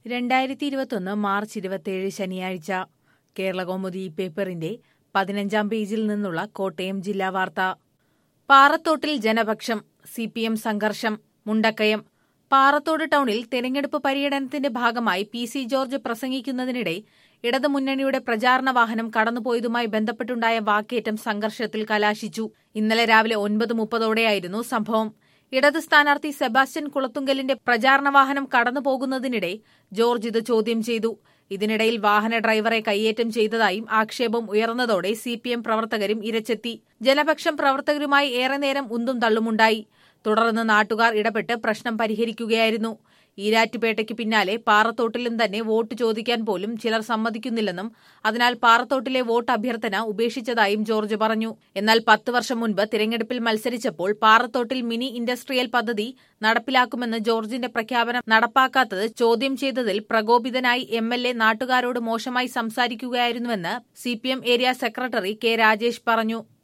രണ്ടായിരത്തി ഇരുപത്തൊന്ന് മാർച്ച് ഇരുപത്തിയേഴ് ശനിയാഴ്ച കേരളകൗമുദി പേപ്പറിന്റെ പതിനഞ്ചാം പേജിൽ നിന്നുള്ള കോട്ടയം ജില്ലാ വാർത്ത പാറത്തോട്ടിൽ ജനപക്ഷം സി പി എം സംഘർഷം മുണ്ടക്കയം പാറത്തോട് ടൗണിൽ തെരഞ്ഞെടുപ്പ് പര്യടനത്തിന്റെ ഭാഗമായി പി സി ജോർജ് പ്രസംഗിക്കുന്നതിനിടെ ഇടതുമുന്നണിയുടെ പ്രചാരണ വാഹനം കടന്നുപോയതുമായി ബന്ധപ്പെട്ടുണ്ടായ വാക്കേറ്റം സംഘർഷത്തിൽ കലാശിച്ചു ഇന്നലെ രാവിലെ ഒൻപത് മുപ്പതോടെയായിരുന്നു സംഭവം ഇടത് സ്ഥാനാർത്ഥി സെബാസ്റ്റ്യൻ കുളത്തുങ്കലിന്റെ പ്രചാരണ വാഹനം കടന്നുപോകുന്നതിനിടെ ജോർജ് ഇത് ചോദ്യം ചെയ്തു ഇതിനിടയിൽ വാഹന ഡ്രൈവറെ കയ്യേറ്റം ചെയ്തതായും ആക്ഷേപം ഉയർന്നതോടെ സി പി എം പ്രവർത്തകരും ഇരച്ചെത്തി ജനപക്ഷം പ്രവർത്തകരുമായി ഏറെ നേരം ഉന്തും തള്ളുമുണ്ടായി തുടർന്ന് നാട്ടുകാർ ഇടപെട്ട് പ്രശ്നം പരിഹരിക്കുകയായിരുന്നു ഈരാറ്റുപേട്ടയ്ക്ക് പിന്നാലെ പാറത്തോട്ടിലും തന്നെ വോട്ട് ചോദിക്കാൻ പോലും ചിലർ സമ്മതിക്കുന്നില്ലെന്നും അതിനാൽ പാറത്തോട്ടിലെ വോട്ട് അഭ്യർത്ഥന ഉപേക്ഷിച്ചതായും ജോർജ് പറഞ്ഞു എന്നാൽ പത്ത് വർഷം മുൻപ് തിരഞ്ഞെടുപ്പിൽ മത്സരിച്ചപ്പോൾ പാറത്തോട്ടിൽ മിനി ഇൻഡസ്ട്രിയൽ പദ്ധതി നടപ്പിലാക്കുമെന്ന് ജോർജിന്റെ പ്രഖ്യാപനം നടപ്പാക്കാത്തത് ചോദ്യം ചെയ്തതിൽ പ്രകോപിതനായി എം എൽ എ നാട്ടുകാരോട് മോശമായി സംസാരിക്കുകയായിരുന്നുവെന്ന് C P M area secretary K Rajesh പറഞ്ഞു